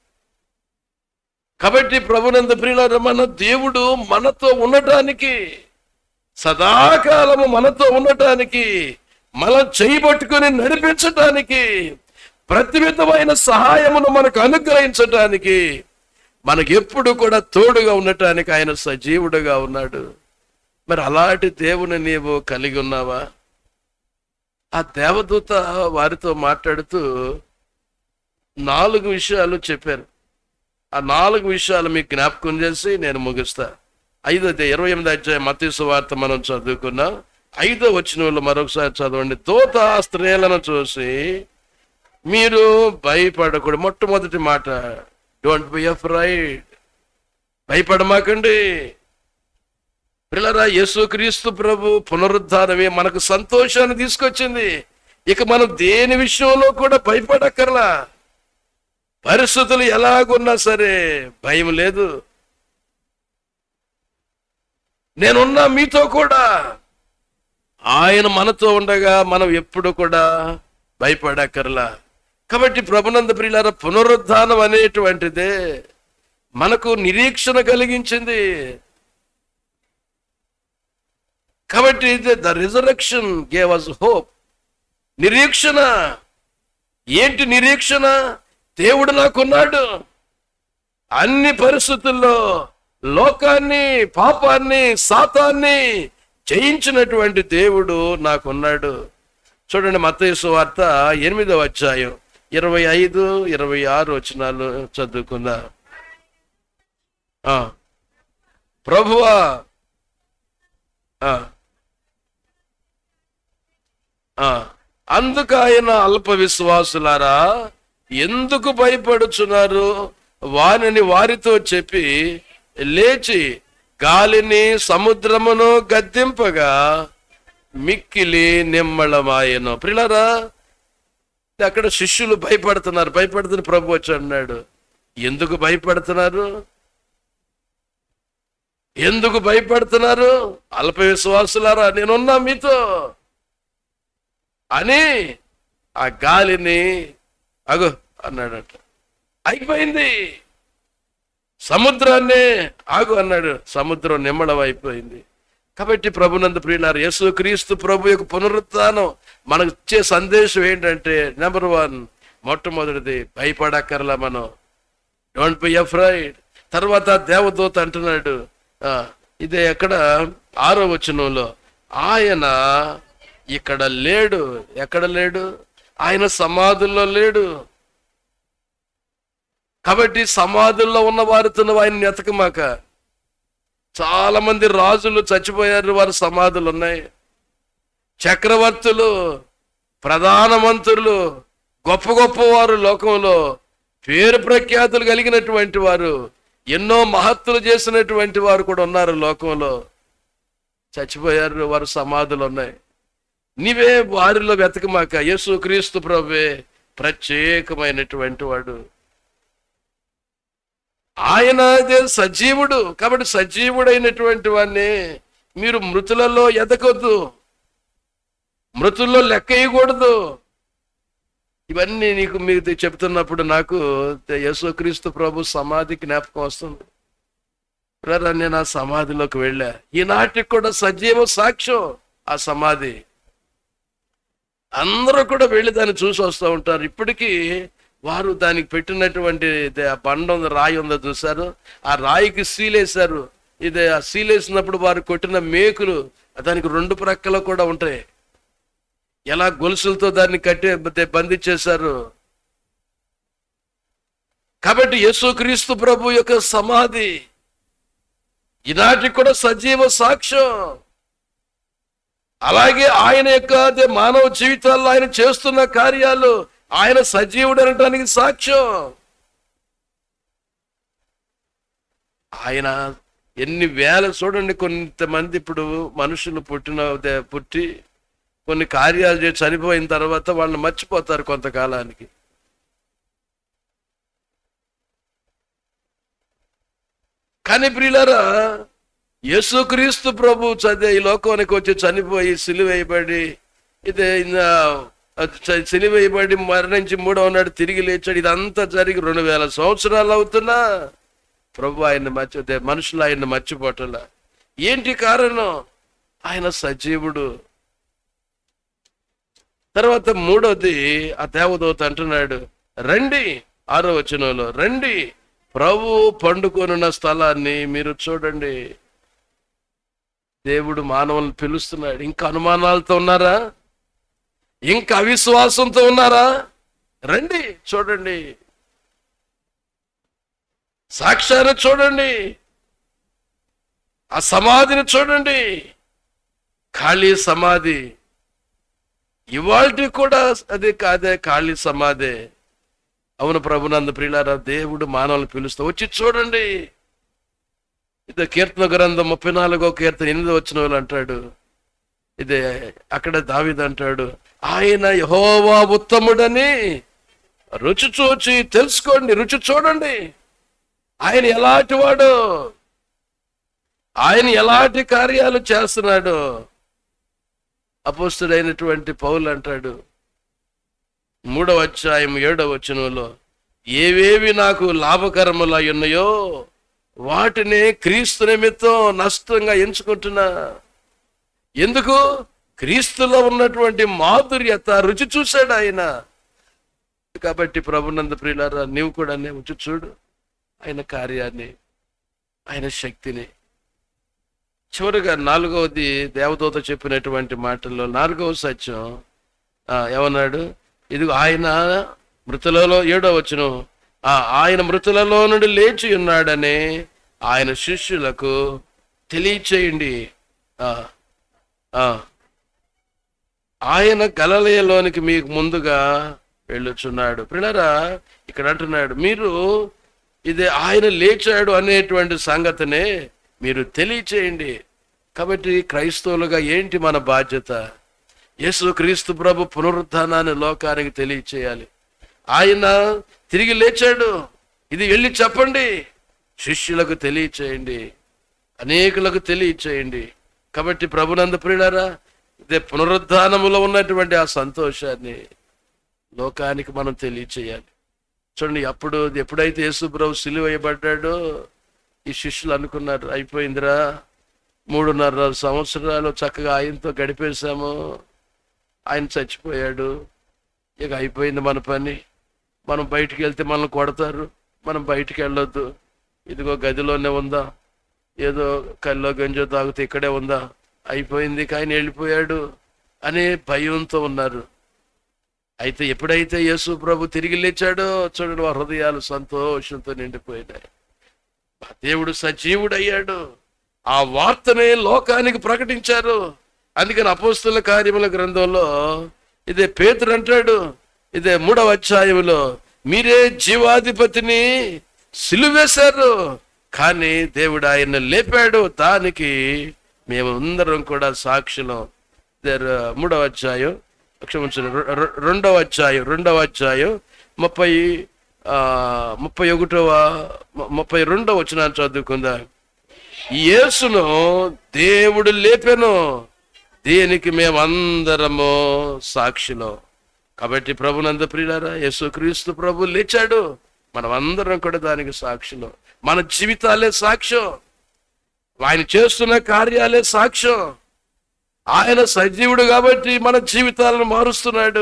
కాబట్టి ప్రభునంద ప్రియుల మన దేవుడు మనతో ఉండటానికి సదాకాలము మనతో ఉండటానికి మన చేయబట్టుకుని నడిపించటానికి ప్రతి విధమైన సహాయమును మనకు అనుగ్రహించటానికి మనకి ఎప్పుడు కూడా తోడుగా ఉండటానికి ఆయన సజీవుడుగా ఉన్నాడు మరి అలాంటి దేవుని నీవు కలిగి ఉన్నావా ఆ దేవదూత వారితో మాట్లాడుతూ నాలుగు విషయాలు చెప్పారు ఆ నాలుగు విషయాలు మీకు జ్ఞాపకం చేసి నేను ముగిస్తా ఐదో ఇరవై ఎనిమిది అధ్యాయం మతీసు వార్త మనం చదువుకున్నాం ఐదో వచ్చిన వాళ్ళు మరొకసారి చదవండి దూత ఆ స్త్రీలను చూసి మీరు భయపడకూడదు మొట్టమొదటి మాట డోంట్ బి అఫ్రైడ్ భయపడమాకండి పిల్లరా యేసుక్రీస్తు ప్రభు పునరుద్ధానమే మనకు సంతోషాన్ని తీసుకొచ్చింది ఇక మనం దేని విషయంలో కూడా భయపడక్కర్లా పరిస్థితులు ఎలాగున్నా సరే భయం లేదు నేనున్నా మీతో కూడా ఆయన మనతో ఉండగా మనం ఎప్పుడు కూడా భయపడక్కర్లా కాబట్టి ప్రభునంద ప్రియులార పునరుద్ధానం అనేటువంటిదే మనకు నిరీక్షణ కలిగించింది కాబట్టి the resurrection gave us hope నిరీక్షణ ఏంటి నిరీక్షణ దేవుడు నాకున్నాడు అన్ని పరిస్థితుల్లో లోకాన్ని పాపాన్ని శాతాన్ని జయించినటువంటి దేవుడు నాకున్నాడు చూడండి మత్తయి వార్త ఎనిమిదవ అధ్యాయం ఇరవై ఐదు ఇరవై ఆరు వచనాలు చదువుకుందాం ఆ. ప్రభువా ఆ. ఆ. అందుకు ఆయన అల్ప విశ్వాసులారా ఎందుకు భయపడుచున్నారు వానిని వారితో చెప్పి లేచి గాలిని సముద్రమును గద్దింపగా మిక్కిలి నిమ్మళమాయను ప్రిలరా అక్కడ శిష్యులు భయపడుతున్నారు భయపడుతున్న ప్రభు వచ్చి అన్నాడు ఎందుకు భయపడుతున్నారు ఎందుకు భయపడుతున్నారు అల్ప విశ్వాసులారా నేనున్నా మీతో అని ఆ గాలిని అగో అన్నాడట అయిపోయింది సముద్రాన్ని ఆగు అన్నాడు సముద్రం నిమ్మడం అయిపోయింది కాబట్టి ప్రభునంద ప్రియులారు యేసు క్రీస్తు ప్రభు యొక్క పునరుత్థానం మనకు ఇచ్చే సందేశం ఏంటంటే నెంబర్ వన్ మొట్టమొదటిది భయపడక్కర్లా మనం డోంట్ బి అఫ్రైడ్ తర్వాత దేవదూత అంటున్నాడు ఆ, ఇదే ఎక్కడ ఆరో వచనంలో ఆయన ఇక్కడ లేడు ఎక్కడ లేడు ఆయన సమాధుల్లో లేడు కాబట్టి సమాధుల్లో ఉన్న వారితో ఆయన ఎతకమాక చాలా మంది రాజులు చచ్చిపోయారు వారి సమాధులు ఉన్నాయి చక్రవర్తులు ప్రధానమంత్రులు గొప్ప గొప్ప వారు లోకంలో పేరు ప్రఖ్యాతులు కలిగినటువంటి వారు ఎన్నో మహత్తులు చేసినటువంటి వారు కూడా ఉన్నారు లోకంలో చచ్చిపోయారు వారు సమాధులు ఉన్నాయి నీవే వారిలో వెతకమాక యేసు క్రీస్తు ప్రభువే ప్రత్యేకమైనటువంటి వాడు ఆయన అదే సజీవుడు కాబట్టి సజీవుడైనటువంటి వాడిని మీరు మృతులలో ఎదకొద్దు మృతుల్లో లెక్క వేయకూడదు ఇవన్నీ నీకు మీకు చెప్తున్నప్పుడు నాకు యేసుక్రీస్తు ప్రభు సమాధి జ్ఞాపకం వస్తుంది బ్రదర్, నేను ఆ సమాధిలోకి వెళ్ళా ఈనాటికి కూడా సజీవ సాక్ష్యం ఆ సమాధి అందరూ కూడా వెళ్ళి దాన్ని చూసి వస్తూ ఉంటారు ఇప్పటికీ వారు దానికి పెట్టినటువంటి ఇదే ఆ బండ ఉంది రాయి ఉందో చూసారు ఆ రాయికి సీలేశారు ఇదే ఆ సీలేసినప్పుడు వారు కొట్టిన మేకులు దానికి రెండు ప్రక్కలు కూడా ఉంటాయి ఎలా గొలుసులతో దాన్ని కట్టి బ- బంధించేశారు కాబట్టి యేసుక్రీస్తు ప్రభు యొక్క సమాధి ఈనాటికి కూడా సజీవ సాక్ష్యం అలాగే ఆయన యొక్క అదే మానవ జీవితాల్లో ఆయన చేస్తున్న కార్యాలు ఆయన సజీవుడు అనటానికి సాక్ష్యం ఆయన ఎన్ని వేల చూడండి కొంతమంది ఇప్పుడు మనుషులు పుట్టిన దే- పుట్టి కొన్ని కార్యాలు చేసి చనిపోయిన తర్వాత వాళ్ళని మర్చిపోతారు కొంతకాలానికి కానీ ప్రియులారా యేసుక్రీస్తు ప్రభు చదివే ఈ లోకానికి వచ్చి చనిపోయి సిలువేయబడి ఇదే సిలువేయబడి మరణించి మూడవ నాడు తిరిగి లేచాడు ఇదంతా జరిగి రెండు వేల సంవత్సరాలు అవుతున్నా ప్రభు ఆయన్ని మర్చిపోతే మనుషులు ఆయన్ని మర్చిపోవటంలా ఏంటి కారణం ఆయన సజీవుడు తర్వాత మూడోది ఆ దేవదూత అంటున్నాడు రండి ఆరో వచనంలో రండి ప్రభు పండుకొనున్న స్థలాన్ని మీరు చూడండి దేవుడు మానవులను పిలుస్తున్నాడు ఇంకా అనుమానాలతో ఉన్నారా ఇంకా అవిశ్వాసంతో ఉన్నారా రండి చూడండి సాక్ష్యాన్ని చూడండి ఆ సమాధిని చూడండి ఖాళీ సమాధి ఇవాళ కూడా అదే కాదే ఖాళీ సమాధే అవును ప్రభునంద ప్రియులారా దేవుడు మానవులను పిలుస్తూ వచ్చి చూడండి ఇదే కీర్తన గ్రంథం ముప్పై నాలుగో కీర్తన ఎనిమిది వచ్చిన వాళ్ళు అంటాడు ఇదే అక్కడ దావిది అంటాడు ఆయన యహోవా ఉత్తముడని రుచి చూచి తెలుసుకోండి రుచి చూడండి ఆయన ఎలాంటి వాడు ఆయన ఎలాంటి కార్యాలు చేస్తున్నాడు అపోస్తుడైనటువంటి పౌలు అంటాడు మూడవ అధ్యాయం ఏడవ వచనంలో ఏవేవి నాకు లాభకరములై ఉన్నాయో వాటిని క్రీస్తు నిమిత్తం నష్టంగా ఎంచుకుంటున్నా ఎందుకు క్రీస్తులో ఉన్నటువంటి మాధుర్యత రుచి చూశాడు ఆయన కాబట్టి ప్రభునంద ప్రియులారా నీవు కూడా రుచి చూడు ఆయన కార్యాన్ని ఆయన శక్తిని చివరిగా నాలుగవది దేవదూత చెప్పినటువంటి మాటల్లో నాలుగవ సత్యం ఆ, ఏమన్నాడు ఇది ఆయన మృతులలో ఏడో వచ్చును ఆ ఆయన మృతులలో నుండి లేచి ఉన్నాడని ఆయన శిష్యులకు తెలియచేయండి ఆ, ఆ. ఆయన గలలయలోనికి మీకు ముందుగా వెళ్ళుచున్నాడు ప్రిలరా ఇక్కడ అంటున్నాడు మీరు ఇది ఆయన లేచాడు అనేటువంటి సంగతినే మీరు తెలియచేయండి కాబట్టి క్రైస్తవులుగా ఏంటి మన బాధ్యత యేసు క్రీస్తు ప్రభు పునరుద్ధానాన్ని లోకానికి తెలియచేయాలి ఆయన తిరిగి లేచాడు ఇది వెళ్ళి చెప్పండి శిష్యులకు తెలియచేయండి అనేకులకు తెలియచేయండి కాబట్టి ప్రభునంద ప్రియులారా ఇదే పునరుద్ధానములో ఉన్నటువంటి ఆ సంతోషాన్ని లోకానికి మనం తెలియచేయాలి చూడండి అప్పుడు ఎప్పుడైతే యేసు ప్రభు సిలువ వేయబడ్డాడో ఈ శిష్యులు అనుకున్నారు అయిపోయిందిరా మూడున్నర సంవత్సరాలు చక్కగా ఆయనతో గడిపేశాము ఆయన చచ్చిపోయాడు ఇక అయిపోయింది మన పని మనం బయటికి వెళ్తే మనల్ని కొడతారు మనం బయటికి వెళ్ళొద్దు ఇదిగో గదిలోనే ఉందా ఏదో కల్లో గంజో తాగితే ఇక్కడే ఉందా అయిపోయింది కానీ వెళ్ళిపోయాడు అనే భయంతో ఉన్నారు అయితే ఎప్పుడైతే యేసు ప్రభు తిరిగి లేచాడో చూడండి వారి హృదయాలు సంతోషంతో నిండిపోయినాయి మా దేవుడు సజీవుడయ్యాడు ఆ వార్తనే లోకానికి ప్రకటించారు అందుకని అపోస్తుల కార్యముల గ్రంథంలో ఇదే పేతురు అంటాడు ఇదే మూడవ అధ్యాయంలో మీరే జీవాధిపతిని సిలువేశారు కానీ దేవుడు ఆయన లేపాడు దానికి మేము అందరం కూడా సాక్షులం ఇదే ర- మూడవ అధ్యాయం క్షమించండి రె- రె- రెండవ అధ్యాయం రెండవ అధ్యాయం ముప్పై ఆ, ముప్పై ఒకటవ ము- ముప్పై రెండవ వచ్చిన చదువుకుందాం యేసును దేవుడు లేపెను దీనికి మేమందరము సాక్షిలో కాబట్టి ప్రభునంద ప్రియులారా యేసు క్రీస్తు ప్రభు లేచాడు మనం అందరం కూడా దానికి సాక్షిలో మన జీవితాలే సాక్ష్యం ఆయన చేస్తున్న కార్యాలే సాక్ష్యం ఆయన సజీవుడు కాబట్టి మన జీవితాలను మారుస్తున్నాడు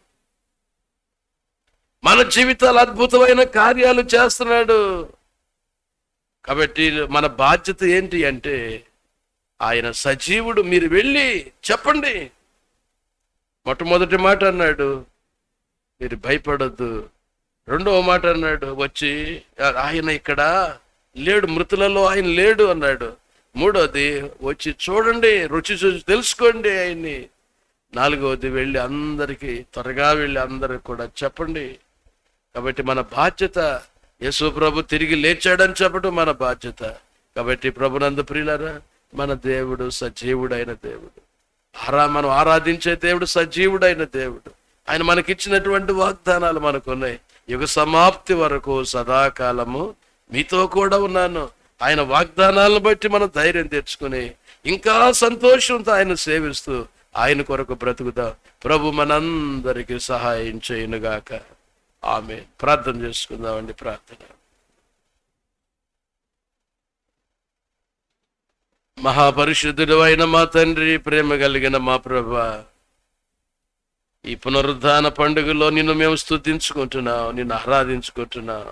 మన జీవితాలు అద్భుతమైన కార్యాలు చేస్తున్నాడు కాబట్టి మన బాధ్యత ఏంటి అంటే ఆయన సజీవుడు మీరు వెళ్ళి చెప్పండి మొట్టమొదటి మాట అన్నాడు మీరు భయపడొద్దు రెండవ మాట అన్నాడు వచ్చి "ఆ- ఆయన ఇక్కడ లేడు మృతులలో ఆయన లేడు అన్నాడు మూడోది వచ్చి చూడండి రుచి చూసి తెలుసుకోండి ఆయన్ని నాలుగవది వెళ్ళి అందరికీ త్వరగా వెళ్ళి అందరికి కూడా చెప్పండి కాబట్టి మన బాధ్యత యేసు ప్రభు తిరిగి లేచాడని చెప్పడం మన బాధ్యత కాబట్టి ప్రభునందు ప్రియులరా మన దేవుడు సజీవుడైన దేవుడు ఆరా మనం ఆరాధించే దేవుడు సజీవుడైన దేవుడు ఆయన మనకిచ్చినటువంటి వాగ్దానాలు మనకున్నాయి యుగ సమాప్తి వరకు సదాకాలము మీతో కూడా ఉన్నాను ఆయన వాగ్దానాలను బట్టి మనం ధైర్యం తెచ్చుకుని ఇంకా సంతోషంతో ఆయన సేవిస్తూ ఆయన కొరకు బ్రతుకుదాం ప్రభు మనందరికీ సహాయం చేయనుగాక ఆమె ప్రార్థన చేసుకుందామండి ప్రార్థన మహాపరిశుద్ధుడు అయిన మా తండ్రి ప్రేమ కలిగిన మా ప్రభా ఈ పునరుద్ధాన పండుగలో నిన్ను మేము స్తుతించుకుంటున్నాం నిన్ను ఆరాధించుకుంటున్నాం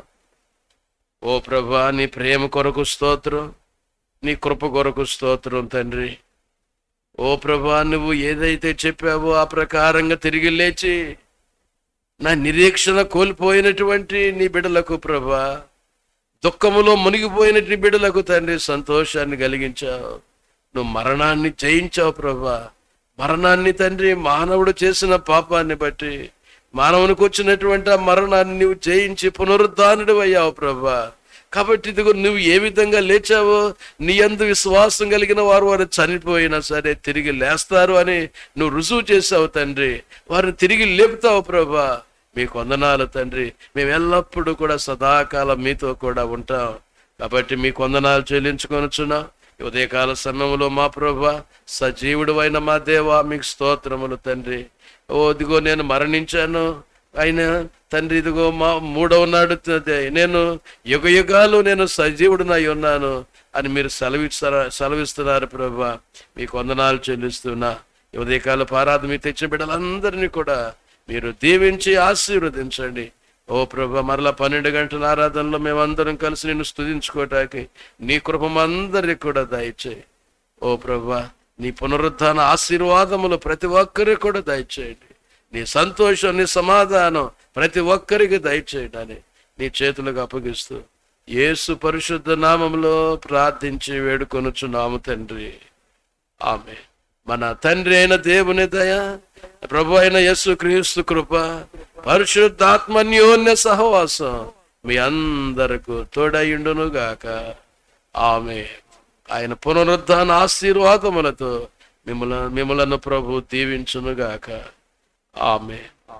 ఓ ప్రభా నీ ప్రేమ కొరకు స్తోత్రం నీ కృప కొరకు స్తోత్రం తండ్రి ఓ ప్రభా నువ్వు ఏదైతే చెప్పావో ఆ ప్రకారంగా తిరిగి లేచి నా నిరీక్షణ కోల్పోయినటువంటి నీ బిడలకు ప్రభా దుఃఖములో మునిగిపోయినటువంటి బిడలకు తండ్రి సంతోషాన్ని కలిగించావు నువ్వు మరణాన్ని జయించావు ప్రభా మరణాన్ని తండ్రి మానవుడు చేసిన పాపాన్ని బట్టి మానవునికి వచ్చినటువంటి ఆ మరణాన్ని నువ్వు జయించి పునరుద్ధానుడు అయ్యావు ప్రభా కాబట్టి ఇదిగో నువ్వు ఏ విధంగా లేచావో నీ అందు విశ్వాసం కలిగిన వారు వారు చనిపోయినా సరే తిరిగి లేస్తారు అని నువ్వు రుజువు చేసావు తండ్రి వారిని తిరిగి లేపుతావు ప్రభా మీకు వందనాలు తండ్రి మేము ఎల్లప్పుడూ కూడా సదాకాలం మీతో కూడా ఉంటాం కాబట్టి మీకు వందనాలు చెల్లించుకొనుచున్నాం ఈ ఉదయకాల సమయంలో మా ప్రభా సజీవుడు అయిన మా దేవా మీకు స్తోత్రములు తండ్రి ఓ ఇదిగో నేను మరణించాను ఆయన తండ్రి ఇదిగో మా మూడవ నాడు త- నేను యుగ యుగాలు నేను సజీవుడునై ఉన్నాను అని మీరు సెలవిస్తారా సెలవిస్తున్నారు ప్రభా మీకు వందనాలు చెల్లిస్తున్నా ఈ ఉదయకాల పారాధ మీకు తెచ్చిన బిడ్డలందరినీ కూడా మీరు దీవించి ఆశీర్వదించండి ఓ ప్రభా మరలా పన్నెండు గంటల ఆరాధనలో మేమందరం కలిసి నిన్ను స్తుతించుకోవటానికి నీ కృప అందరికి కూడా దయచేయి ఓ ప్రభా నీ పునరుద్ధాన ఆశీర్వాదములు ప్రతి ఒక్కరికి కూడా దయచేయండి నీ సంతోషం నీ సమాధానం ప్రతి ఒక్కరికి దయచేయడని నీ చేతులకు అప్పగిస్తూ యేసు పరిశుద్ధ నామములో ప్రార్థించి వేడుకొనుచున్నాము తండ్రి ఆమె మన తండ్రి అయిన దేవుని దయ ప్రభు అయిన యేసు క్రీస్తు కృప పరిశుద్ధాత్మన్యోన్య సహవాసం మీ అందరకు తోడయుండును గాక ఆమె ఆయన పునరుద్ధాన ఆశీర్వాదములతో మిమ్మల మిమ్మలను ప్రభు దీవించును గాక ఆమె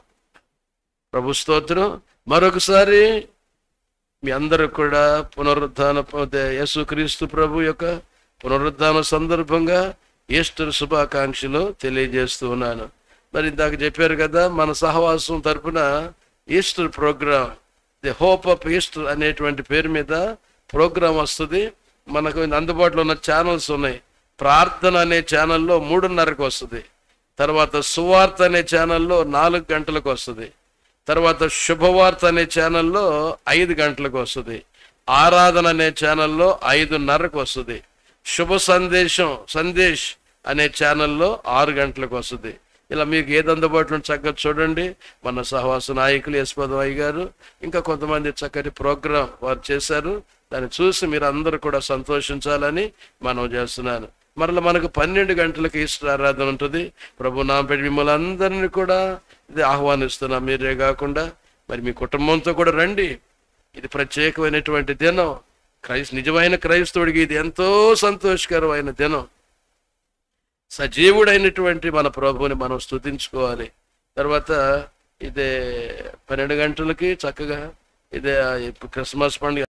ప్రభు స్తోత్రం మరొకసారి మీ అందరూ కూడా పునరుద్ధాన అదే యేసుక్రీస్తు ప్రభు యొక్క పునరుద్ధాన సందర్భంగా ఈస్టర్ శుభాకాంక్షలు తెలియజేస్తూ ఉన్నాను మరి ఇందాక చెప్పారు కదా మన సహవాసం తరపున Easter programme the hope of Easter అనేటువంటి పేరు మీద ప్రోగ్రామ్ వస్తుంది మనకు అందుబాటులో ఉన్న ఛానల్స్ ఉన్నాయి ప్రార్థన అనే ఛానల్లో మూడున్నరకు వస్తుంది తర్వాత సువార్త అనే ఛానల్లో నాలుగు గంటలకు వస్తుంది తర్వాత శుభవార్త అనే ఛానల్లో ఐదు గంటలకు వస్తుంది ఆరాధన అనే ఛానల్లో ఐదున్నరకు వస్తుంది శుభ సందేశం సందేశ్ అనే ఛానల్లో ఆరు గంటలకు వస్తుంది ఇలా మీకు ఏది అందుబాటులో ఉంటే చక్కగా చూడండి మన సహవాస నాయకులు యశ్వదవాయి గారు ఇంకా కొంతమంది చక్కటి ప్రోగ్రాం వారు చేశారు దాన్ని చూసి మీరు అందరూ కూడా సంతోషించాలని మనం చేస్తున్నాను మరలా మనకు పన్నెండు గంటలకు ఈస్టర్ ఆరాధన ఉంటుంది ప్రభు నాంపేట మిమ్మల్ని అందరినీ కూడా ఇది ఆహ్వానిస్తున్నాం మీరే కాకుండా మరి మీ కుటుంబంతో కూడా రండి ఇది ప్రత్యేకమైనటువంటి దినం క్రైస్ నిజమైన క్రైస్తవుడికి ఇది ఎంతో సంతోషకరమైన దినం సజీవుడైనటువంటి మన ప్రభువుని మనం స్తుతించుకోవాలి తర్వాత ఇదే పన్నెండు గంటలకి చక్కగా ఇదే ఆ క్రిస్మస్ పండుగ